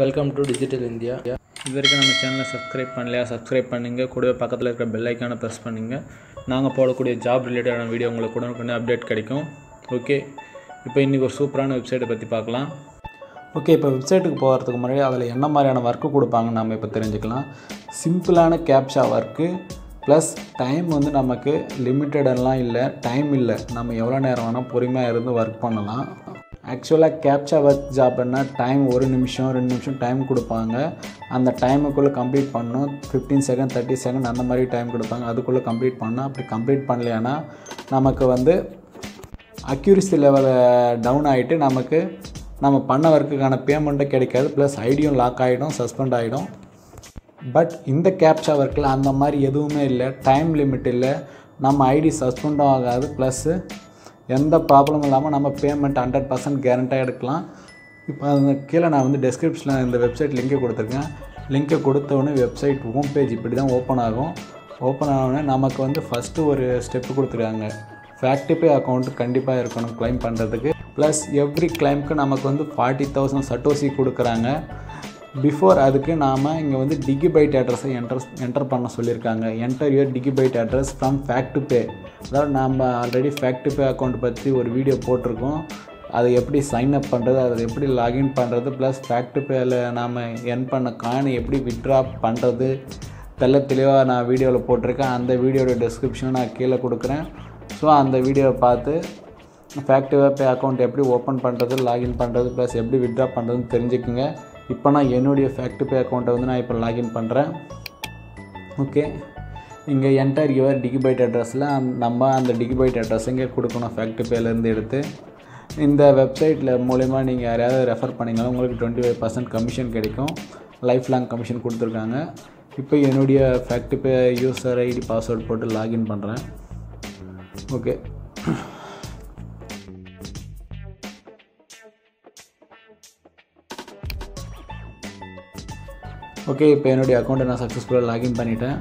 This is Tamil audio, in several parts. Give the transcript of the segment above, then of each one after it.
வெல்கம் டு டிஜிட்டல் இந்தியா இது வரைக்கும் நம்ம சேனலை சப்ஸ்கிரைப் பண்ணலையா சப்ஸ்கிரைப் பண்ணுங்க கூடவே பக்கத்தில் இருக்கிற பெல் ஐக்கானை ப்ரெஸ் பண்ணுங்க நாங்கள் போடக்கூடிய ஜாப் ரிலேட்டடான வீடியோ உங்களுக்கு உடனுக்குடனே அப்டேட் கிடைக்கும் ஓகே இப்போ இன்றைக்கி ஒரு சூப்பரான வெப்சைட்டை பற்றி பார்க்கலாம் ஓகே இப்போ வெப்சைட்டுக்கு போகிறதுக்கு முன்னாடி அதில் என்ன மாதிரியான ஒர்க்கு கொடுப்பாங்கன்னு நம்ம இப்போ தெரிஞ்சுக்கலாம் சிம்பிளான கேப்ஷா ஒர்க்கு ப்ளஸ் டைம் வந்து நமக்கு லிமிட்டடெல்லாம் இல்லை டைம் இல்லை நம்ம எவ்வளோ நேரம் வேணால் பொறுமையாக இருந்து ஒர்க் பண்ணலாம் ஆக்சுவலாக கேப்சா ஒர்க் ஜாப்னா டைம் ஒரு நிமிஷம் ரெண்டு நிமிஷம் டைம் கொடுப்பாங்க அந்த டைமுக்குள்ளே கம்ப்ளீட் பண்ணணும் ஃபிஃப்டீன் செகண்ட் தேர்ட்டி செகண்ட் அந்த மாதிரி டைம் கொடுப்பாங்க அதுக்குள்ளே கம்ப்ளீட் பண்ணணும் அப்படி கம்ப்ளீட் பண்ணலையானா நமக்கு வந்து அக்யூரிசி லெவலை டவுன் ஆகிட்டு நமக்கு நம்ம பண்ண ஒர்க்குக்கான பேமெண்ட்டும் கிடைக்காது ப்ளஸ் ஐடியும் லாக் ஆகிடும் சஸ்பெண்ட் ஆகிடும் பட் இந்த கேப்சா ஒர்க்கில் அந்த மாதிரி எதுவுமே இல்லை டைம் லிமிட் இல்லை நம்ம ஐடி சஸ்பெண்டும் ஆகாது ப்ளஸ்ஸு எந்த ப்ராப்ளமும் இல்லாமல் நம்ம பேமெண்ட் ஹண்ட்ரட் பர்சன்ட் கேரண்டாக எடுக்கலாம் இப்போ அந்த கீழே நான் வந்து டெஸ்கிரிப்ஷனில் இந்த வெப்சைட் லிங்கை கொடுத்துருக்கேன் லிங்கை கொடுத்தோடனே வெப்சைட் ஹோம் பேஜ் இப்படி தான் ஓப்பன் ஆகும் ஓப்பன் ஆனோடனே நமக்கு வந்து ஃபஸ்ட்டு ஒரு ஸ்டெப்பு கொடுத்துருக்காங்க ஃபேக்டிபே அக்கௌண்ட் கண்டிப்பாக இருக்கணும் க்ளைம் பண்ணுறதுக்கு ப்ளஸ் எவ்ரி கிளைம்க்கு நமக்கு வந்து ஃபார்ட்டி தௌசண்ட் சட்டோசி கொடுக்குறாங்க பிஃபோர் அதுக்கு நாம் இங்கே வந்து டிகிபைட் அட்ரஸை என்டர் என்டர் பண்ண சொல்லியிருக்காங்க enter your DigiByte address from FaucetPay அதாவது நாம் ஆல்ரெடி ஃபேக்ட் பே அக்கௌண்ட் பற்றி ஒரு வீடியோ போட்டிருக்கோம் அதை எப்படி சைன் அப் பண்ணுறது அதை எப்படி லாகின் பண்ணுறது ப்ளஸ் ஃபேக்ட் பேயில் நாம் என் பண்ண காயினை எப்படி விட்ரா பண்ணுறது தெல்ல தெளிவாக நான் வீடியோவில் போட்டிருக்கேன் அந்த வீடியோட டிஸ்கிரிப்ஷனை நான் கீழே கொடுக்குறேன் ஸோ அந்த வீடியோவை பார்த்து ஃபேக்டிவ் பே அக்கௌண்ட் எப்படி ஓப்பன் பண்ணுறது லாகின் பண்ணுறது ப்ளஸ் எப்படி விட்ரா பண்ணுறதுன்னு தெரிஞ்சுக்குங்க இப்போ நான் என்னுடைய ஃபேக்ட் பே அக்கௌண்ட்டை வந்து நான் இப்போ லாகின் பண்ணுறேன் ஓகே இங்கே என்டர் யுவர் டிகிபைட் அட்ரஸில் நம்ம அந்த டிகிபைட் அட்ரஸ் இங்கே கொடுக்கணும் ஃபேக்ட் பேலேருந்து எடுத்து இந்த வெப்சைட்டில் மூலிமா நீங்கள் யாரையாவது ரெஃபர் பண்ணிங்கனாலும் உங்களுக்கு டுவெண்ட்டி ஃபைவ் பர்சன்ட் கமிஷன் கிடைக்கும் லைஃப் லாங் கமிஷன் கொடுத்துருக்காங்க இப்போ என்னுடைய FaucetPay user ID password போட்டு லாகின் பண்ணுறேன் ஓகே ஓகே இப்போ என்னுடைய அக்கௌண்ட்டை நான் சக்ஸஸ்ஃபுல்லாக லாகின் பண்ணிட்டேன்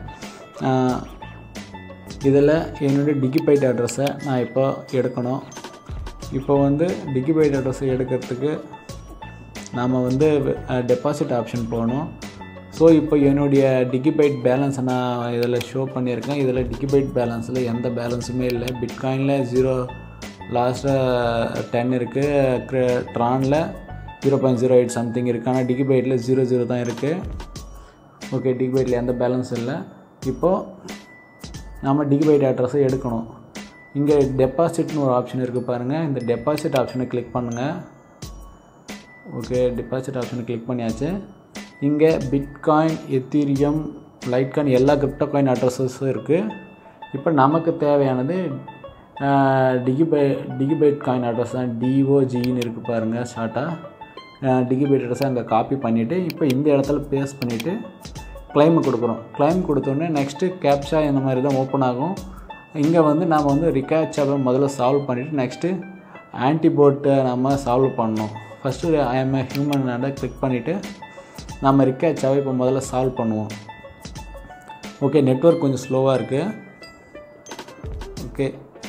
இதில் என்னுடைய டிகிபைட் அட்ரஸை நான் இப்போ எடுக்கணும் இப்போ வந்து டிகிபைட் அட்ரஸை எடுக்கிறதுக்கு நாம் வந்து டெபாசிட் ஆப்ஷன் போகணும் ஸோ இப்போ என்னுடைய டிகிபைட் பேலன்ஸை நான் இதில் ஷோ பண்ணியிருக்கேன் இதில் டிகிபைட் பேலன்ஸில் எந்த பேலன்ஸுமே இல்லை பிட்காயினில் ஜீரோ லாஸ்ட்டாக டென் இருக்குது ட்ரானில் zero point zero eight something இருக்குது ஆனால் டிகிபைட்டில் ஜீரோ ஜீரோ தான் இருக்குது ஓகே டிகிபைட்டில் எந்த பேலன்ஸ் இல்லை இப்போது நம்ம டிகிபைட் அட்ரஸை எடுக்கணும் இங்கே டெபாசிட்னு ஒரு ஆப்ஷன் இருக்குது பாருங்கள் இந்த டெபாசிட் ஆப்ஷனை கிளிக் பண்ணுங்கள் ஓகே டெபாசிட் ஆப்ஷனை கிளிக் பண்ணியாச்சு இங்கே பிட்காயின் எத்தீரியம் லைட் காயின் எல்லா கிரிப்டோ காயின் அட்ரஸஸும் இருக்குது இப்போ நமக்கு தேவையானது டிகிபை டிகிபைட் காயின் அட்ரஸ் தான் டிஓஜின்னு இருக்குது பாருங்கள் ஷார்ட்டாக டிகிபைட் அட்ரஸை அங்கே காப்பி பண்ணிவிட்டு இப்போ இந்த இடத்துல பேஸ்ட் பண்ணிவிட்டு கிளைமை கொடுக்குறோம் கிளைம் கொடுத்தோடனே நெக்ஸ்ட்டு கேப்ஷா இந்த மாதிரி தான் ஓப்பன் ஆகும் இங்கே வந்து நாம் வந்து ரிகாச்சாவை முதல்ல சால்வ் பண்ணிவிட்டு நெக்ஸ்ட்டு ஆன்டிபோட்டை நம்ம சால்வ் பண்ணணும் first I'm a human click பண்ணிவிட்டு நம்ம ரிகாச்சாவை இப்போ முதல்ல சால்வ் பண்ணுவோம் ஓகே நெட்ஒர்க் கொஞ்சம் ஸ்லோவாக இருக்குது ஓகே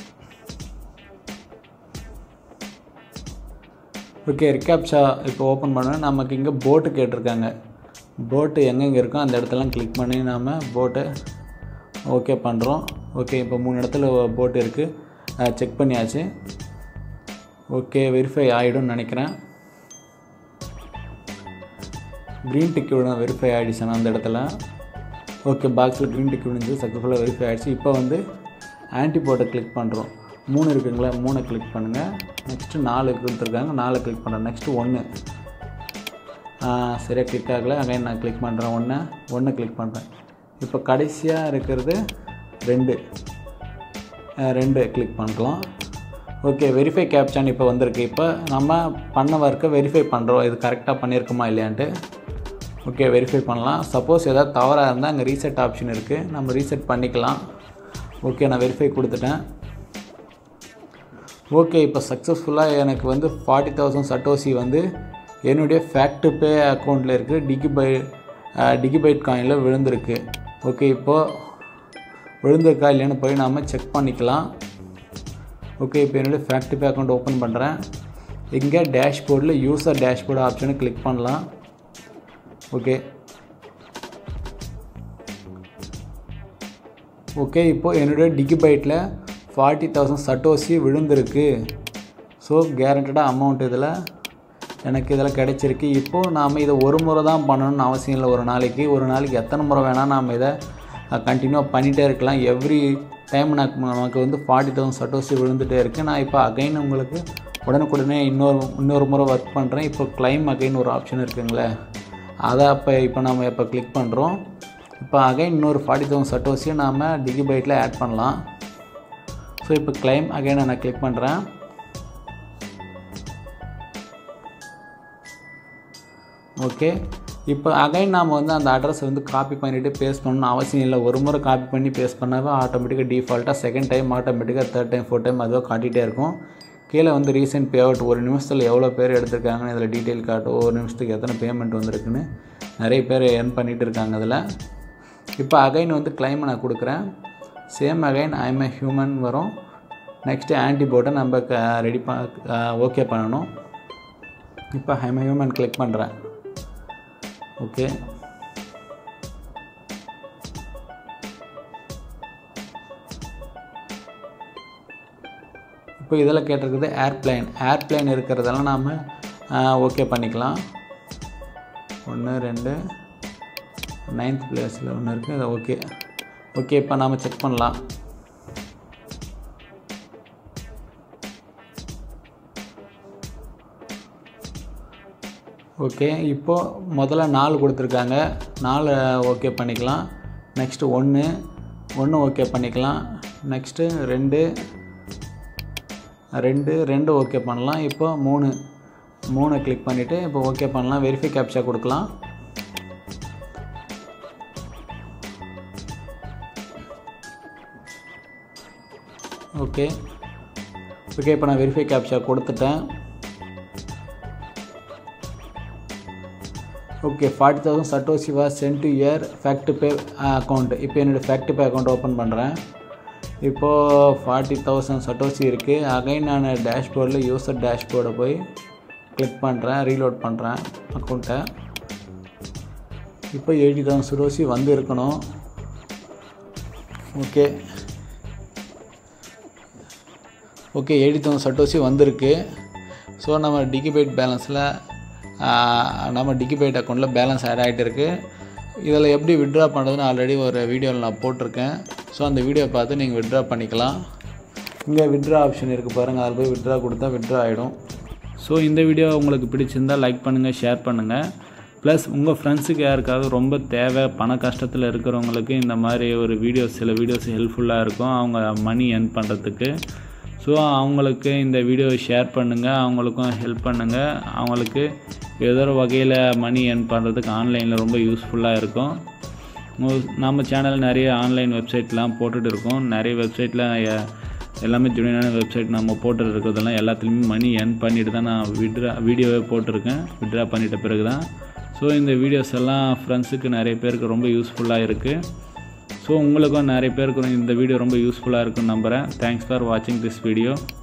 ஓகே ரிகாப்ஷா இப்போ ஓப்பன் பண்ண நமக்கு இங்கே போட்டு கேட்டிருக்காங்க போட்டு எங்கெங்கே இருக்கோ அந்த இடத்துலாம் கிளிக் பண்ணி நாம் போட்டை ஓகே பண்ணுறோம் ஓகே இப்போ மூணு இடத்துல போட்டு இருக்குது செக் பண்ணியாச்சு ஓகே வெரிஃபை ஆகிடும்னு நினைக்கிறேன் க்ரீன் டிக் விட வெரிஃபை ஆகிடுச்சுன்னா அந்த இடத்துல ஓகே பாக்ஸில் க்ரீன் டிக் விழுந்து சக்ஸஸ்ஃபுல்லாக வெரிஃபை ஆகிடுச்சு இப்போ வந்து ஆன்டிபோட்டை கிளிக் பண்ணுறோம் மூணு இருக்குங்களா மூணை கிளிக் பண்ணுங்கள் நெக்ஸ்ட்டு நாலு கொடுத்துருக்காங்க நாலு கிளிக் பண்ணுறேன் நெக்ஸ்ட்டு ஒன்று சரியாக கிளிக் ஆகலை அகைன் நான் கிளிக் பண்ணுறேன் ஒன்று ஒன்று கிளிக் பண்ணுறேன் இப்போ கடைசியாக இருக்கிறது ரெண்டு ரெண்டு கிளிக் பண்ணலாம் ஓகே வெரிஃபை கேப்ஷன் இப்போ வந்திருக்கு இப்போ நம்ம பண்ண ஒர்க்கை வெரிஃபை பண்ணுறோம் இது கரெக்டாக பண்ணியிருக்குமா இல்லையான்ட்டு ஓகே வெரிஃபை பண்ணலாம் சப்போஸ் எதாவது தவறாக இருந்தால் அங்கே ரீசெட் ஆப்ஷன் இருக்குது நம்ம ரீசெட் பண்ணிக்கலாம் ஓகே நான் வெரிஃபை கொடுத்துட்டேன் ஓகே இப்போ சக்ஸஸ்ஃபுல்லாக எனக்கு வந்து ஃபார்ட்டி தௌசண்ட் சட்டோசி வந்து என்னுடைய ஃபேக்ட் பே அக்கௌண்ட்டில் இருக்குது டிகிபை டிகிபைட் காயினில் விழுந்திருக்கு ஓகே இப்போது விழுந்திருக்கா இல்லைன்னு போய் நாம் செக் பண்ணிக்கலாம் ஓகே இப்போ என்னுடைய ஃபேக்ட் பே அக்கௌண்ட் ஓப்பன் பண்ணுறேன் இங்கே டேஷ்போர்டில் யூசர் டேஷ்போர்டு ஆப்ஷனை கிளிக் பண்ணலாம் ஓகே ஓகே இப்போது என்னுடைய டிகிபைட்டில் ஃபார்ட்டி தௌசண்ட் சட்டோசி விழுந்திருக்கு ஸோ கேரண்டடாக அமௌண்ட் இதில் எனக்கு இதில் கிடைச்சிருக்கு இப்போது நாம் இதை ஒரு முறை தான் பண்ணணும்னு அவசியம் இல்லை ஒரு நாளைக்கு ஒரு நாளைக்கு எத்தனை முறை வேணால் நாம் இதை கண்டினியூவாக பண்ணிகிட்டே இருக்கலாம் எவ்ரி டைம் நான் நமக்கு வந்து ஃபார்ட்டி தௌசண்ட் சட்டோசி விழுந்துகிட்டே இருக்குது நான் இப்போ அகைன் உங்களுக்கு உடனுக்குடனே இன்னொரு இன்னொரு முறை ஒர்க் பண்ணுறேன் இப்போ கிளைம் அகைன் ஒரு ஆப்ஷன் இருக்குங்களே அதை அப்போ இப்போ நம்ம இப்போ கிளிக் பண்ணுறோம் இப்போ அகைன் இன்னொரு ஃபார்ட்டி தௌசண்ட் சட்டோஸையும் நாம் டிகிபைட்டில் ஆட் பண்ணலாம் ஸோ இப்போ கிளைம் அகைன் நான் கிளிக் பண்ணுறேன் ஓகே இப்போ அகைன் நாம் வந்து அந்த அட்ரஸ் வந்து காப்பி பண்ணிவிட்டு பேஸ்ட் பண்ணணும்னு அவசியம் இல்லை ஒரு முறை காப்பி பண்ணி பேஸ்ட் பண்ணாவே ஆட்டோமேட்டிக்காக டிஃபால்ட்டாக செகண்ட் டைம் ஆட்டோமேட்டிக்காக தேர்ட் டைம் ஃபோர்த் டைம் அதுவாக காட்டிகிட்டே இருக்கும் கீழே வந்து ரீசெண்ட் பே அவுட் ஒரு நிமிஷத்தில் எவ்வளோ பேர் எடுத்திருக்காங்கன்னு இதில் டீட்டெயில் காட்டும் ஒரு நிமிஷத்துக்கு எத்தனை பேமெண்ட் வந்திருக்குன்னு நிறைய பேர் earn பண்ணிகிட்டு இருக்காங்க அதில் இப்போ அகைன் வந்து கிளைம் நான் கொடுக்குறேன் same again I'm a human வரும் நெக்ஸ்ட்டு ஆன்டிபோட்டை நம்ம ரெடி ப ஓகே பண்ணணும் இப்போ ஐம் a ஹியூமன் கிளிக் பண்ணுறேன் ஓகே இப்போ இதில் கேட்டிருக்குது ஏர்ப்ளைன் ஏர்ப்ளைன் இருக்கிறதெல்லாம் நாம் ஓகே பண்ணிக்கலாம் ஒன்று ரெண்டு நைன்த் பிளேஸில் ஒன்று இருக்குது ஓகே ஓகே இப்போ நாம் செக் பண்ணலாம் ஓகே இப்போது முதல்ல நாலு கொடுத்துருக்காங்க நாலு ஓகே பண்ணிக்கலாம் நெக்ஸ்ட்டு ஒன்று ஒன்று ஓகே பண்ணிக்கலாம் நெக்ஸ்ட்டு ரெண்டு ரெண்டு ரெண்டு ஓகே பண்ணலாம் இப்போ மூணு மூணு கிளிக் பண்ணிவிட்டு இப்போ ஓகே பண்ணலாம் வெரிஃபை கேப்சா கொடுக்கலாம் ஓகே ஓகே இப்போ நான் வெரிஃபை கேப்சா கொடுத்துட்டேன் okay forty thousand satoshi was sent to your FaucetPay account இப்போ என்னோடய ஃபேக்ட் பே அக்கௌண்ட் ஓப்பன் பண்ணுறேன் இப்போது ஃபார்ட்டி தௌசண்ட் சட்டோசி இருக்குது அகைன் நான் டேஷ்போர்டில் யூசர் டேஷ்போர்டை போய் கிளிக் பண்ணுறேன் ரீலோட் பண்ணுறேன் அக்கௌண்ட்டை இப்போ எயிட்டி தௌசண்ட் சட்டோசி வந்து இருக்கணும் okay okay eighty thousand satoshi வந்திருக்கு ஸோ நம்ம டிகிபைட் பேலன்ஸில் நம்ம டிகிபைட் அக்கௌண்ட்டில் பேலன்ஸ் ஆட் ஆகிட்டு இருக்குது இதில் எப்படி விட்ரா பண்ணுறதுன்னு ஆல்ரெடி ஒரு வீடியோவில் நான் போட்டிருக்கேன் ஸோ அந்த வீடியோ பார்த்து நீங்கள் விட்ரா பண்ணிக்கலாம் இங்கே விட்ரா ஆப்ஷன் இருக்குது பாருங்கள் அதில் போய் விட்ரா கொடுத்தா விட்ரா ஆகிடும் ஸோ இந்த வீடியோ உங்களுக்கு பிடிச்சிருந்தால் லைக் பண்ணுங்கள் ஷேர் பண்ணுங்கள் ப்ளஸ் உங்கள் ஃப்ரெண்ட்ஸுக்கு யாருக்காவது ரொம்ப தேவை பண கஷ்டத்தில் இருக்கிறவங்களுக்கு இந்த மாதிரி ஒரு வீடியோஸ் சில வீடியோஸ் ஹெல்ப்ஃபுல்லாக இருக்கும் அவங்க மணி earn பண்ணுறதுக்கு ஸோ அவங்களுக்கு இந்த வீடியோவை ஷேர் பண்ணுங்கள் அவங்களுக்கும் ஹெல்ப் பண்ணுங்கள் அவங்களுக்கு ஏதோ ஒரு வகையில் மணி earn பண்ணுறதுக்கு ஆன்லைனில் ரொம்ப யூஸ்ஃபுல்லாக இருக்கும் உங்க- நம்ம சேனலில் நிறைய ஆன்லைன் வெப்சைட்லாம் போட்டுட்டு இருக்கோம் நிறைய வெப்சைட்டில் எல்லாமே ஜெனுவனான வெப்சைட் நம்ம போட்டு இருக்கிறதெல்லாம் எல்லாத்துலேயுமே மணி earn பண்ணிட்டு தான் நான் விட்ரா வீடியோவே போட்டிருக்கேன் விட்ரா பண்ணிட்ட பிறகு தான் ஸோ இந்த வீடியோஸ் எல்லாம் ஃப்ரெண்ட்ஸுக்கு நிறைய பேருக்கு ரொம்ப யூஸ்ஃபுல்லாக இருக்குது ஸோ உங்களுக்கும் நிறைய பேருக்கு இந்த வீடியோ ரொம்ப யூஸ்ஃபுல்லாக இருக்குன்னு நம்புகிறேன் தேங்க்ஸ் ஃபார் வாட்சிங் திஸ் வீடியோ